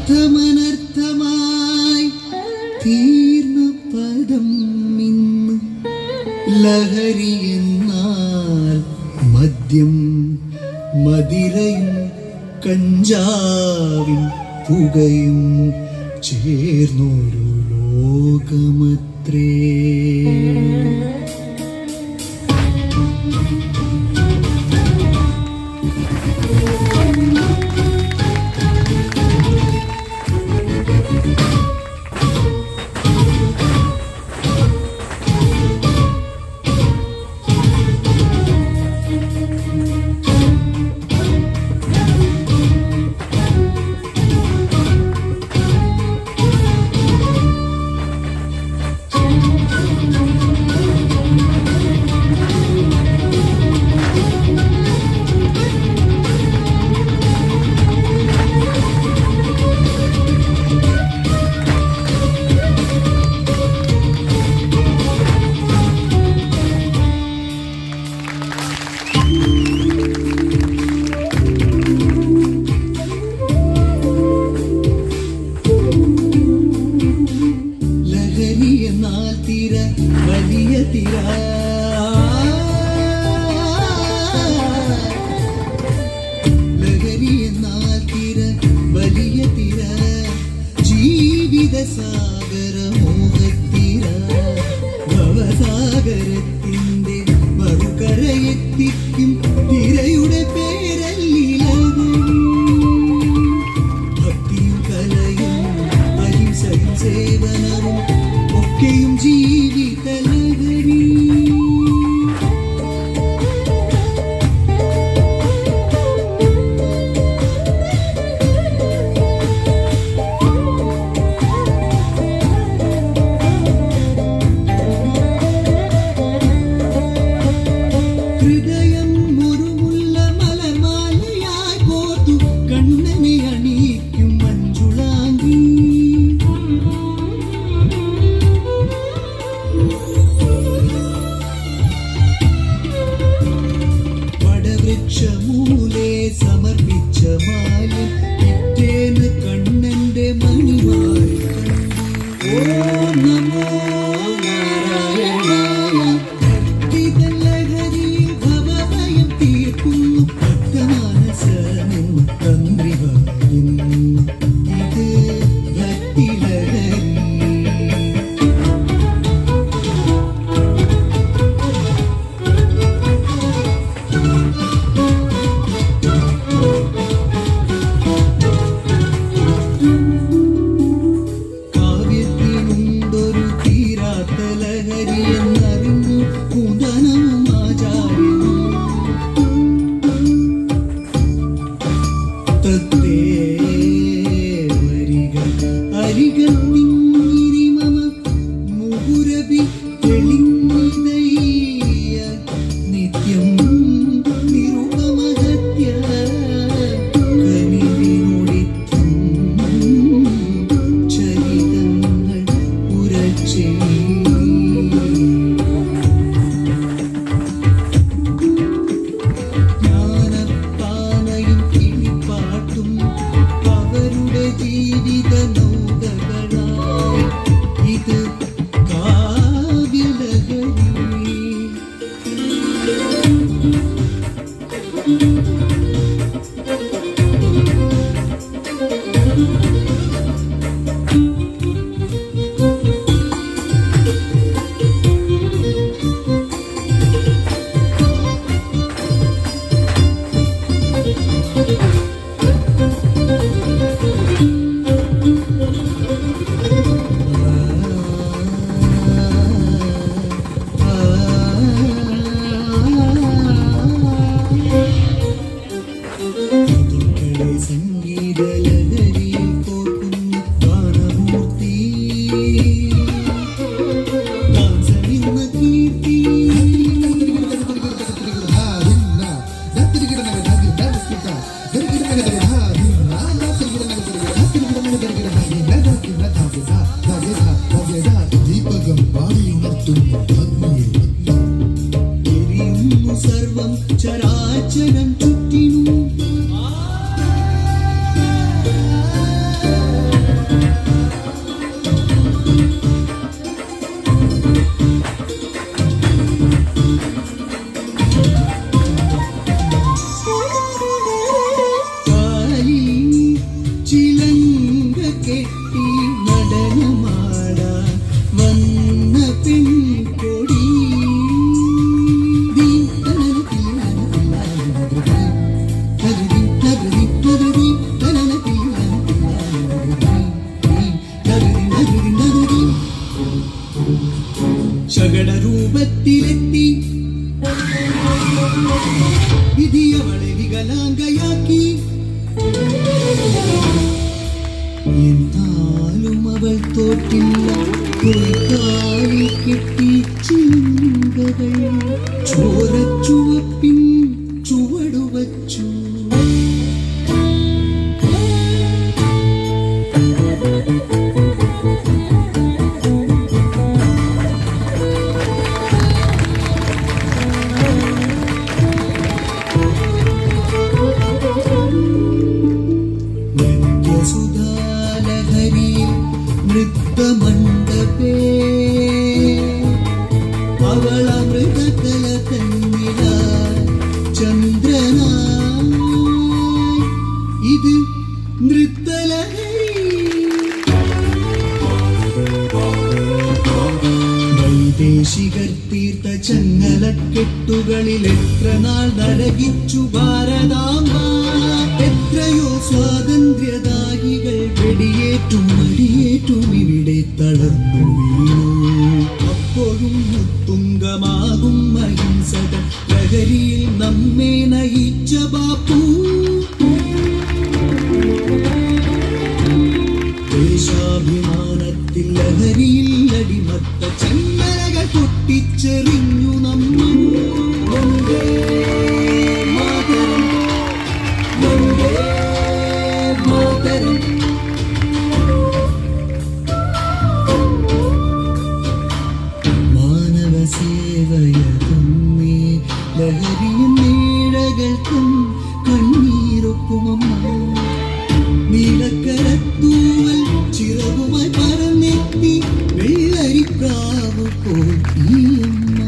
അർത്ഥമനർത്ഥമായി തീർന്ന പദം ഇന്ന് ലഹരി എന്നാൽ മദ്യം മതിരയും കഞ്ചാവിൻ പുകയും ചേർന്നൊരു ലോകമത്രേ ലഹരി എന്നാൽ തിര വലിയ തിര ലഹരി എന്നാൽ തിര വലിയ തിര ജീവിത സാഗര മോഹത്തിര ഭവസാഗരത്തിന്റെ മറുകരയെത്തിക്കും തിരയുടെ പേരല്ലി ലഹരി ഭക്തിയും കലയും അഹിംസയും സേവനവും ഒക്കെയും ജീവിത ലഹരി ഹൃദയം മുറുമുള്ള മലമാലയായി കോർത്തു കണ്ണനെ അണിയിക്കും മഞ്ജുളാങ്കി വടവൃക്ഷമൂലെ സമർപ്പിച്ച മാലിൻ പിറ്റേന്ന് കണ്ണന്റെ മണിമായി കണ്ടു ഓ നമോ നാരായണായ ഭക്തിതലഹരിയിൽ ഭവഭയം തീർക്കുന്നു ഭക്തമാനസനും തന്ത്രിവായും ഇത് ഭക്തിലഹരി കാവ്യത്തിനുണ്ടൊരു തീരാത്ത ലഹരി എന്നറിഞ്ഞു കുതനവും ആചാര്യനും തത്തേ വരിക അരിക തിങ്ങിരി മമ മുഹുരഭി തെളിഞ്ഞിതയ്യ നിത്യം നിരുപമഹത്യ കനിവിനൊടിത്തും ചരിതങ്ങൾ ഉരച്ചേ ജ്ഞാനപ്പാനയും കിളിപ്പാട്ടും അവരുടെ ജീവിത നൗകകളായി ഇത് കാവ്യലഹരി മധുക്കളെ സംഗീത ലഹരിയിൽ കോർക്കുന്ന ഗാനമൂർത്തി ദാസനിന്ന കീർത്തി ദീപകം പാടിയുണർത്തുന്നു അഗ്നിയെ എരിയുന്നു സർവം ചരാചരം ചുറ്റിനും വിധി അവളെ വികലാംഗയാക്കി എന്നാലും അവൾ തോറ്റില്ല കൊയ്ക്കാലിൽ കെട്ടി ചിന്തകൾ ചോരച്ചുവപ്പിൻ ചുവടുവച്ചു നിത്യസുധാലഹരിയിൽ നൃത്തമണ്ഡപേ അവളമൃതകല തന്നില ചന്ദ്രനായി ഇത് നൃത്തലഹരി വൈദേശികർ തീർത്ത ചങ്ങലക്കെട്ടുകളിൽ എത്ര നാൾ നരകിച്ചു ഭാരതാംബ എത്രയോ സ്വാതന്ത്ര്യദാഹികൾ വെടിയേറ്റും മടിയേറ്റും ഇവിടെ തളർന്നു വീണു അപ്പോഴും ഉത്തുംഗമാകും അഹിംസക ലഹരിയിൽ നമ്മെ നയിച്ച ബാപ്പു ദേശാഭിമാനത്തിൽ ലഹരിയിൽ അടിമത്ത ചങ്ങലകൾ പൊട്ടിച്ചെറിഞ്ഞു നമ്മൾ വന്ദേ മാതരം വന്ദേ മാതരം മാനവ സേവയതുന്നേ ലഹരിയും നീഴകൾക്കും കണ്ണീരൊപ്പുമമ്മ നീലക്കരത്തൂവൽ ചിറകുമായി പറന്നെത്തി വെള്ളരിപ്രാവ് പോൽ ഈ അമ്മ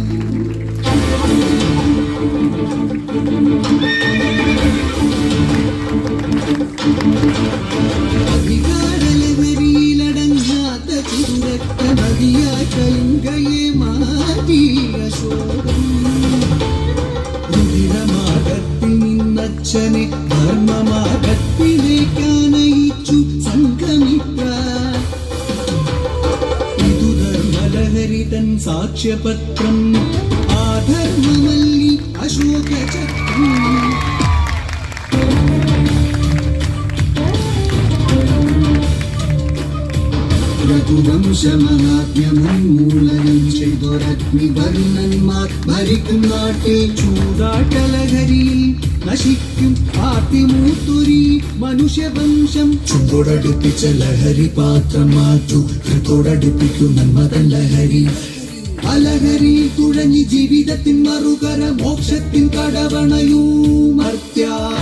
അധികാരലഹരിയിലടങ്ങാത്ത ചുരുക്ക നദിയായി കലിങ്കയെ മാറ്റി അശോകം രുതിരമാർഗത്തിൽ നിന്നച്ഛനെ ധർമ്മമാർഗത്തിലേക്കാനയിച്ചു സംഗമിത്ര ഇതു ധർമ്മലഹരിതൻ സാക്ഷ്യപത്രം ആധർമ്മമല്ലി അശോകചക്രം രഘുവംശമഹാത്മ്യമുന്മൂലനം ചെയ്തൊരഗ്നിവർണ്ണന്മാർ ഭരിക്കും നാട്ടിൽ ചൂതാട്ടലഹരിയിൽ നശിക്കും ആർത്തിമൂത്തൊരി മനുഷ്യവംശം ചുണ്ടോടടുപ്പിച്ച ലഹരി പാത്രം മാറ്റു ഹൃത്തോടടുപ്പിക്കും നന്മതൻ ലഹരി അലഹരി തുഴഞ്ഞി ജീവിതത്തിൻ മറുകര മോക്ഷത്തിൻ കടവണയൂ മർത്യ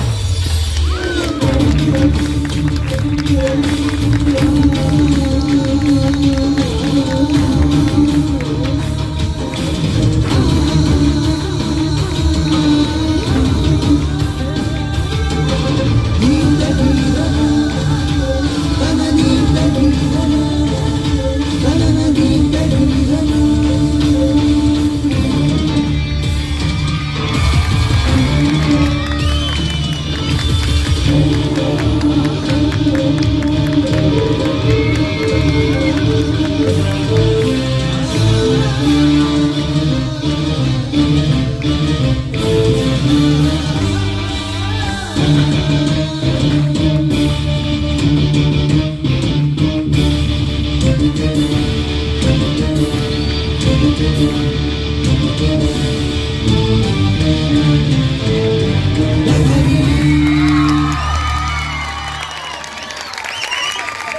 നീണ്ട ജീവന തന നീണ്ട ജീവന തനന നീണ്ട ജീവന ും